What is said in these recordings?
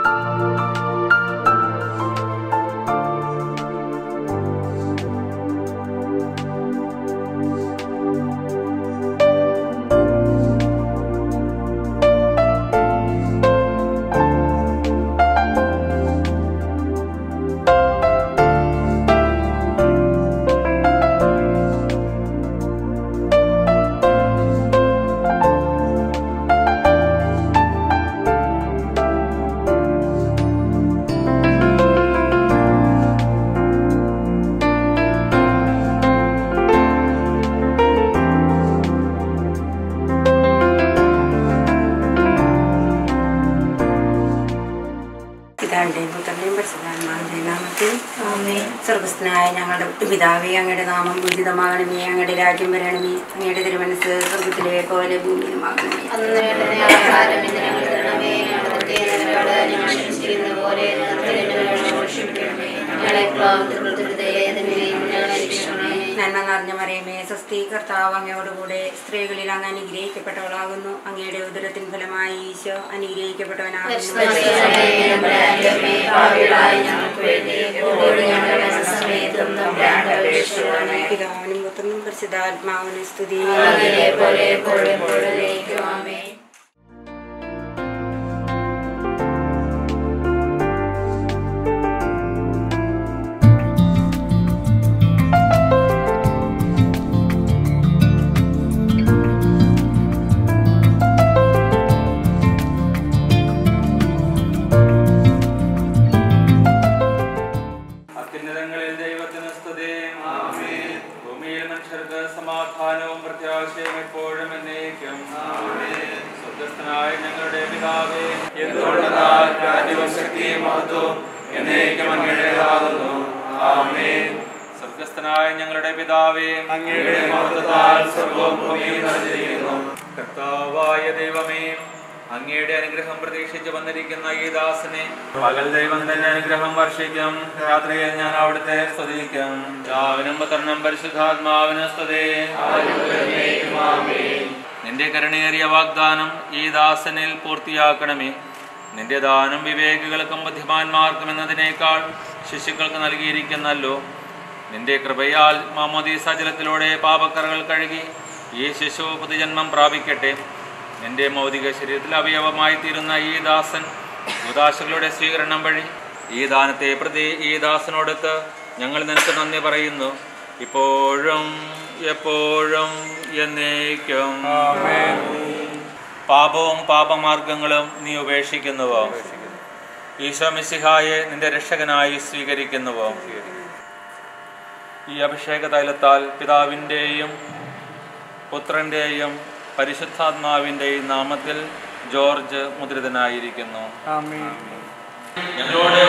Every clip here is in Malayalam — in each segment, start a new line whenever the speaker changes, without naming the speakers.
പിതാവിൻ്റെയും പുത്രൻ്റെയും പരിശുദ്ധാത്മാവിൻ്റെയും നാമത്തിൽ സ്വർഗസ്ഥനായ ഞങ്ങളുടെ പിതാവേ അങ്ങയുടെ നാമം ഉചിതമാകണമേ അങ്ങയുടെ രാജ്യം വരണമേ അങ്ങയുടെ തിരുമനസ് സ്വർഗത്തിലെ പോലെ ഭൂമിയിലുമാകണമേ
അന്ന് വേണ്ടുന്ന ആഹാരം ഇന്ന് ഞങ്ങൾക്ക് തരണമേ ഞങ്ങളുടെ തെറ്റുകളോട് ഞങ്ങൾ ക്ഷമിച്ചിരുന്ന പോലെ ഞങ്ങളെ ക്ഷമിക്കണമേ ഞങ്ങളെ ക്ലാവത്തിനെയും ഞങ്ങളെ രക്ഷിക്കണമേ
നന്മ നിറഞ്ഞ മറിയമേ സ്വസ്തി കർത്താവ് അങ്ങയോടുകൂടെ സ്ത്രീകളിൽ അങ്ങ് അനുഗ്രഹിക്കപ്പെട്ടവളാകുന്നു അങ്ങയുടെ ഉദരത്തിൻ ഫലമായി ഈശോ അനുഗ്രഹിക്കപ്പെട്ടവനാകുന്നു പിതാവിനും പുത്രനും പരിശുദ്ധാത്മാവിനും സ്തുതി
പോലെ പോലെ പോലെ
അത്യുന്നതങ്ങളിൽ ദൈവത്തിന് സ്തുതി ഭൂമിയിൽ മനുഷ്യർക്ക് സമാധാനവും പ്രത്യാശയും എപ്പോഴും എന്നേക്കും സ്വർഗസ്ഥനായ ഞങ്ങളുടെ പിതാവേ എന്തുകൊണ്ടെന്നാൽ രാജ്യവും ശക്തിയും മഹത്വവും എന്നേക്കും അങ്ങയുടേതാകുന്നു ആമേൻ സ്വർഗസ്ഥനായ ഞങ്ങളുടെ പിതാവേ അങ്ങയുടെ മഹത്വത്താൽ സ്വർഗവും ഭൂമിയും നിറഞ്ഞിരിക്കുന്നു കർത്താവായ ദൈവമേ അങ്ങയുടെ അനുഗ്രഹം പ്രതീക്ഷിച്ച് വന്നിരിക്കുന്ന ഈ ദാസനെ പകൽ ദൈവം തന്നെ അനുഗ്രഹം വർഷിക്കും രാത്രിയിൽ ഞാൻ അവിടുത്തെ സ്തുതിക്കും രാവിനും പുത്രനും പരിശുദ്ധാത്മാവിന് സ്തുതി നിന്റെ കരുണേറിയ വാഗ്ദാനം ഈ ദാസനിൽ പൂർത്തിയാക്കണമേ നിന്റെ ദാനം വിവേകികൾക്കും ബുദ്ധിമാന്മാർക്കും എന്നതിനേക്കാൾ ശിശുക്കൾക്ക് നൽകിയിരിക്കുന്നല്ലോ നിന്റെ കൃപയാൽ മാമോദീസ ജലത്തിലൂടെ പാപക്കറകൾ കഴുകി ഈ ശിശു പുതുജന്മം പ്രാപിക്കട്ടെ നിന്റെ മൗതിക ശരീരത്തിൽ അവയവമായി തീരുന്ന ഈ ദാസൻ ഉദാശകളുടെ സ്വീകരണം വഴി ഈ ദാനത്തെ പ്രതി ഈ ദാസനോടൊത്ത് ഞങ്ങൾ നിനക്ക് നന്ദി പറയുന്നു ഇപ്പോഴും എപ്പോഴും എന്നേക്കും പാപവും പാപമാർഗങ്ങളും നീ ഉപേക്ഷിക്കുന്നുവോ ഈശോ മിശിഹായെ നിന്റെ രക്ഷകനായി സ്വീകരിക്കുന്നുവോ ഈ അഭിഷേക തൈലത്താൽ പിതാവിൻ്റെയും പുത്രൻ്റെയും പരിശുദ്ധാത്മാവിൻ്റെയും നാമത്തിൽ ജോർജ് മുദ്രിതനായിരിക്കുന്നു ഞങ്ങളോട്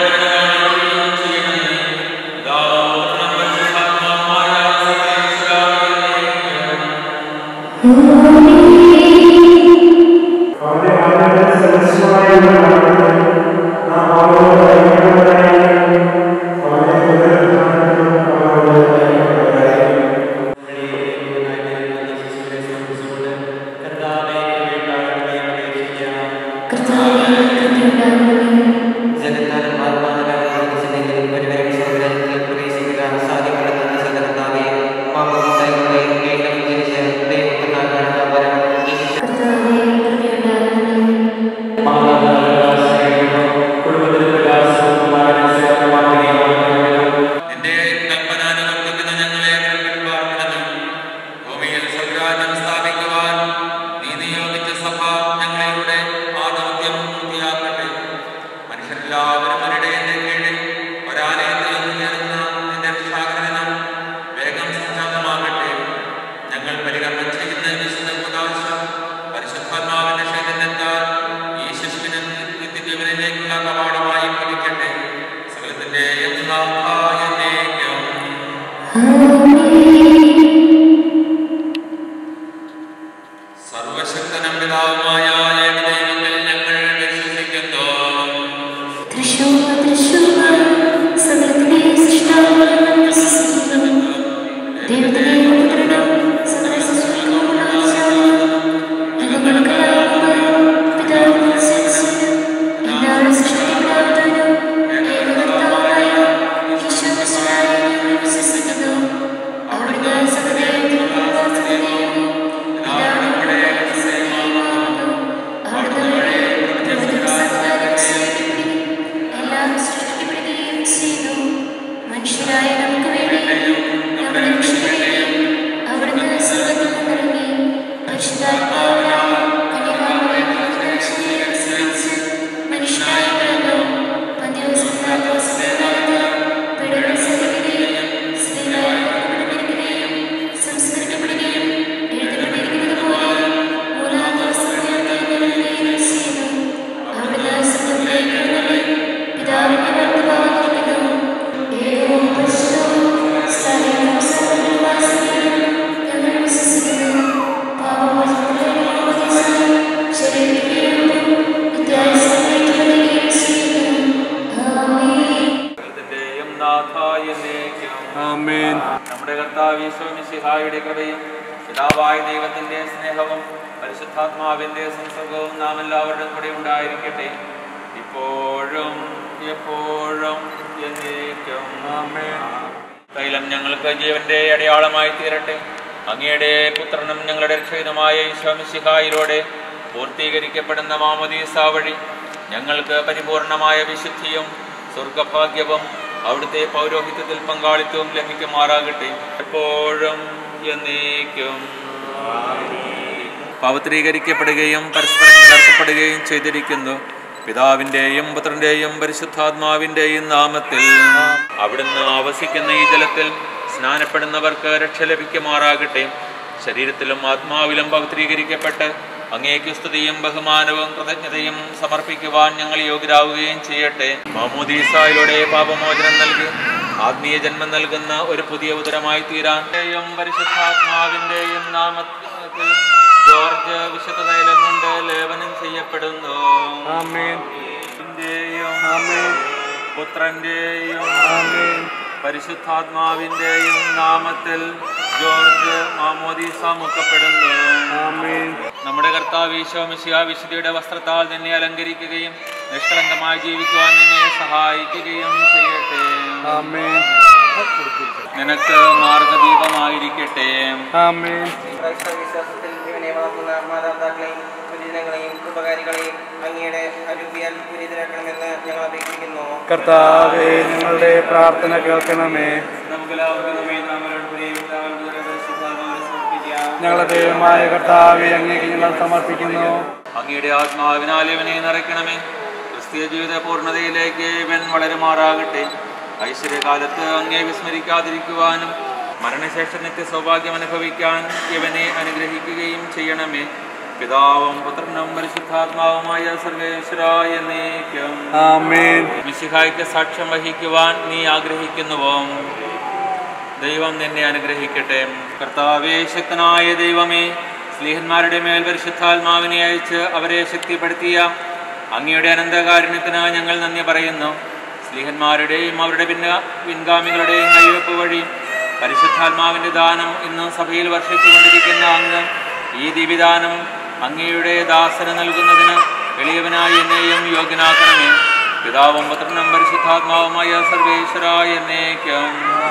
നിന്റെ കൽപ്പനാനുവർത്തിക്കുന്ന ഞങ്ങളെ പിൻപാർക്കണം ഭൂമിയിൽ സ്വരാജ്യം സ്ഥാപിക്കുവാൻ നീ നിയോഗിച്ച സഭ ഞങ്ങളുടെ ആ ദൗത്യം പൂർത്തിയാക്കട്ടെ മനുഷ്യരെല്ലാവരും ഒരിടയന്റെ കീഴിൽ ഒരാലയത്തിൽ ഒന്നുചേർന്ന് നിന്റെ രക്ഷാഗ്രഹണം വേഗം സംജാതമാകട്ടെ ഞങ്ങൾ പരികർമ്മം ചെയ്യുന്ന വിശുദ്ധ പ്രകാശ പരിശുദ്ധാത്മാവിന്റെ ചൈതന്യത്താൽ ഈ ശിശുവിന് നിത്യജീവനിലേക്കുള്ള കവാടമായി ഭവിക്കട്ടെ സകലത്തിന്റെയും നാഥായനേക്കും സർവശക്തനും പിതാവുമായ ഏകദൈവത്തിൽ ഞങ്ങൾ വിശ്വസിക്കുന്നു
തൃശൂർ തൃശൂർ സകലത്തിലെ സൃഷ്ടാവായ വിശ്വസിക്കുന്നു ദൈവത്തിലെ പുത്രനും സകല സൃഷ്ടികളുമുള്ള യുഗങ്ങൾക്കായുള്ള പിതാവിനെ വിശ്വസിക്കുന്നു. എന്താണ് സൃഷ്ടിക്കുന്നത്
കർത്താവ് ഈശോമിശിഹായുടെ കൃപയും പിതാവായ ദൈവത്തിന്റെ സ്നേഹവും പരിശുദ്ധാത്മാവിന്റെ സംസർഗവും നാം എല്ലാവരുടെയും കൂടെ ഉണ്ടായിരിക്കട്ടെ ഇപ്പോഴും എപ്പോഴും എന്നേക്കും തൈലം ഞങ്ങൾക്ക് ജീവന്റെ അടയാളമായി തീരട്ടെ അങ്ങയുടെ പുത്രനും ഞങ്ങളുടെ രക്ഷകനുമായ ഈശോമിശിഹായിലൂടെ പൂർത്തീകരിക്കപ്പെടുന്ന മാമോദീസ വഴി ഞങ്ങൾക്ക് പരിപൂർണമായ വിശുദ്ധിയും സ്വർഗഭാഗ്യവും അവിടുത്തെ പൗരോഹിത്യത്തിൽ പങ്കാളിത്തവും ലഭിക്കുമാറാകട്ടെ എപ്പോഴും എന്നേക്കും പവിത്രീകരിക്കപ്പെടുകയും പരസ്പരം കലർത്തപ്പെടുകയും ചെയ്തിരിക്കുന്നു പിതാവിൻ്റെയും പുത്രൻ്റെയും പരിശുദ്ധാത്മാവിൻ്റെയും നാമത്തിൽ അവിടുന്ന് ആവസിക്കുന്ന ഈ ജലത്തിൽ സ്നാനപ്പെടുന്നവർക്ക് രക്ഷ ലഭിക്കുമാറാകട്ടെ ശരീരത്തിലും ആത്മാവിലും പവിത്രീകരിക്കപ്പെട്ട് അങ്ങേക്ക് സ്തുതിയും ബഹുമാനവും കൃതജ്ഞതയും സമർപ്പിക്കുവാൻ ഞങ്ങൾ യോഗ്യരാവുകയും ചെയ്യട്ടെ മാമോദീസായിലൂടെ പാപമോചനം നൽകി ആത്മീയ ജന്മം നൽകുന്ന ഒരു പുതിയ ഉദരമായി തീരാൻ പരിശുദ്ധാത്മാവിന്റെയും നാമത്തിൽ ജോർജ് വിശുദ്ധ തൈലം കൊണ്ട് ലേപനം ചെയ്യപ്പെടുന്നു പിതാവിന്റെയും പുത്രന്റെയും പരിശുദ്ധാത്മാവിന്റെയും നാമത്തിൽ ജോർജ് മാമോദീസ മുക്കപ്പെടുന്നു നമ്മുടെ കർത്താവ് ഈശോ മിശിഹ വിശുദ്ധിയുടെ വസ്ത്രത്താൽ നിന്നെ അലങ്കരിക്കുകയും നിഷ്കളങ്കമായി ജീവിക്കുവാൻ നിന്നെ സഹായിക്കുകയും ചെയ്യട്ടെ നിനക്ക് മാർഗദീപമായിരിക്കട്ടെ
ക്രൈസ്തവ വിശ്വാസത്തിൽ ഇവനെ വളർത്തുന്ന മാതാപിതാക്കളെയും ഗുരുജനങ്ങളെയും ഉപകാരികളെയും അങ്ങയുടെ അരൂപിയാൽ ഗുരുതരാക്കണമെന്ന് ഞങ്ങൾ അപേക്ഷിക്കുന്നു
കർത്താവേ ഞങ്ങളുടെ പ്രാർത്ഥന കേൾക്കണമേ
നമുക്കെല്ലാവർക്കും നമ്മെ നാമലോട് പ്രിയം പിതാവിനും പരിശുദ്ധാത്മാവിനും സമർപ്പിക്കാം.
ഞങ്ങളുടെ ദൈവമായ കർത്താവെ അങ്ങേക്ക് ഞങ്ങൾ സമർപ്പിക്കുന്നു
അങ്ങയുടെ ആത്മാവിനാൽ ഇവനെ നിറയ്ക്കണമേ ക്രിസ്തീയ ജീവിത പൂർണ്ണതയിലേക്ക് ഇവൻ വളരുമാറാകട്ടെ ഐശ്വര്യകാലത്ത് അങ്ങേ വിസ്മരിക്കാതിരിക്കുവാനും മരണശേഷം നിത്യ സൗഭാഗ്യം അനുഭവിക്കാൻ ഇവനെ അനുഗ്രഹിക്കുകയും ചെയ്യണമേ പിതാവും പുത്രനും പരിശുദ്ധാത്മാവുമായ സർവേശ്വരായ നീക്കം
ആമേൻ
മിശിഹായ്ക്ക് സാക്ഷ്യം വഹിക്കുവാൻ നീ ആഗ്രഹിക്കുന്നുവോ ദൈവം നിന്നെ അനുഗ്രഹിക്കട്ടെ കർത്താവേ ശക്തനായ ദൈവമേ സ്ലീഹന്മാരുടെ മേൽ പരിശുദ്ധാത്മാവിനെ അയച്ച് അവരെ ശക്തിപ്പെടുത്തിയ അങ്ങയുടെ അനന്തകാരുണ്യത്തിന് ഞങ്ങൾ നന്ദി പറയുന്നു സ്ലീഹന്മാരുടെയും അവരുടെ പിന്ന പിൻഗാമികളുടെയും കൈവെപ്പ് വഴി പരിശുദ്ധാത്മാവിൻ്റെ ദാനം ഇന്ന് സഭയിൽ വർഷിച്ചുകൊണ്ടിരിക്കുന്ന അങ്ങ് ഈ ദിവ്യദാനം അങ്ങയുടെ ദാസന് നൽകുന്നതിന് എളിയവനായി എന്നെയും യോഗ്യനാക്കണമേ പിതാവും പുത്രനും പരിശുദ്ധാത്മാവുമായ സർവേശ്വരായ എന്നേക്കും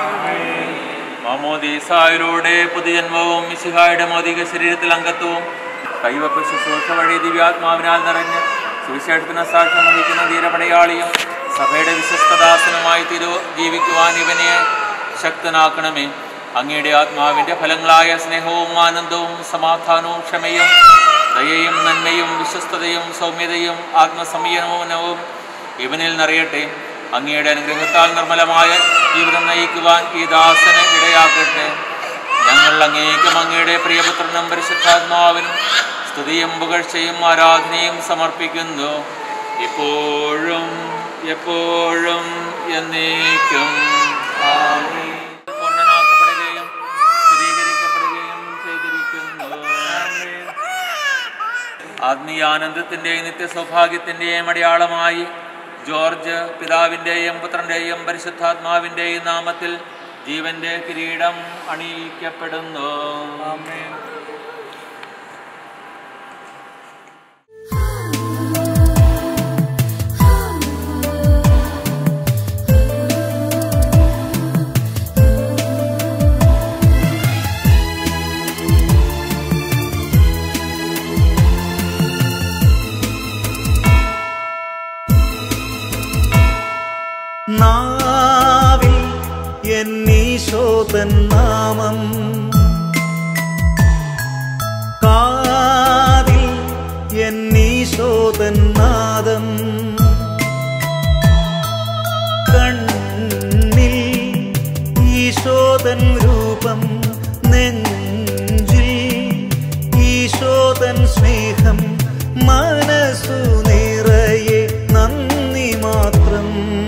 മാമോദീസായിലൂടെ പുതുജന്മവും മിശിഹായുടെ മൗതിക ശരീരത്തിൽ അംഗത്വവും കൈവപ്പ് ശുശ്രൂഷ വഴി ദിവ്യാത്മാവിനാൽ നിറഞ്ഞ് സുവിശേഷത്തിന് സാക്ഷ്യം വഹിക്കുന്ന ധീരപടയാളിയും സഭയുടെ വിശ്വസ്തദാസനുമായി തിരു ജീവിക്കുവാൻ ഇവനെ ശക്തനാക്കണമേ അങ്ങയുടെ ആത്മാവിൻ്റെ ഫലങ്ങളായ സ്നേഹവും ആനന്ദവും സമാധാനവും ക്ഷമയും ദയയും നന്മയും വിശ്വസ്തതയും സൗമ്യതയും ആത്മസംയമനവും ഇവനിൽ നിറയട്ടെ അങ്ങയുടെ അനുഗ്രഹത്താൽ നിർമ്മലമായ ജീവിതം നയിക്കുവാൻ ഈ ദാസന് ഇടയാക്കട്ടെ ഞങ്ങൾ അങ്ങേക്കും അങ്ങയുടെ പ്രിയപുത്രനും പരിശുദ്ധാത്മാവിനും സ്തുതിയും പുകഴ്ചയും ആരാധനയും സമർപ്പിക്കുന്നു ഇപ്പോഴും എപ്പോഴും എന്നേക്കും ആമേൻ. പൂർണ്ണനാക്കപ്പെടുകയും സ്ഥിരീകരിക്കപ്പെടുകയും ചെയ്തിരിക്കുന്നു ആത്മീയാനന്ദത്തിൻ്റെയും നിത്യസൗഭാഗ്യത്തിൻ്റെയും അടയാളമായി ജോർജ് പിതാവിൻ്റെയും പുത്രൻ്റെയും പരിശുദ്ധാത്മാവിൻ്റെയും നാമത്തിൽ ജീവന്റെ കിരീടം അണിയിക്കപ്പെടുന്നു
നാവിൽ എന്നീശോതൻ നാമം കാതിൽ എന്നീശോതൻ നാദം കണ്ണിൽ ഈശോതൻ രൂപം നെഞ്ചിൽ ഈശോതൻ സ്നേഹം മനസ്സു നിറയെ നന്ദി മാത്രം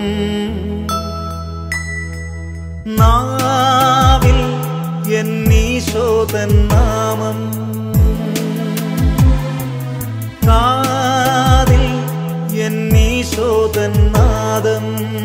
നാവിൽ എന്നീശോതൻ നാമം കാതിൽ എന്നീശോതൻ നാദം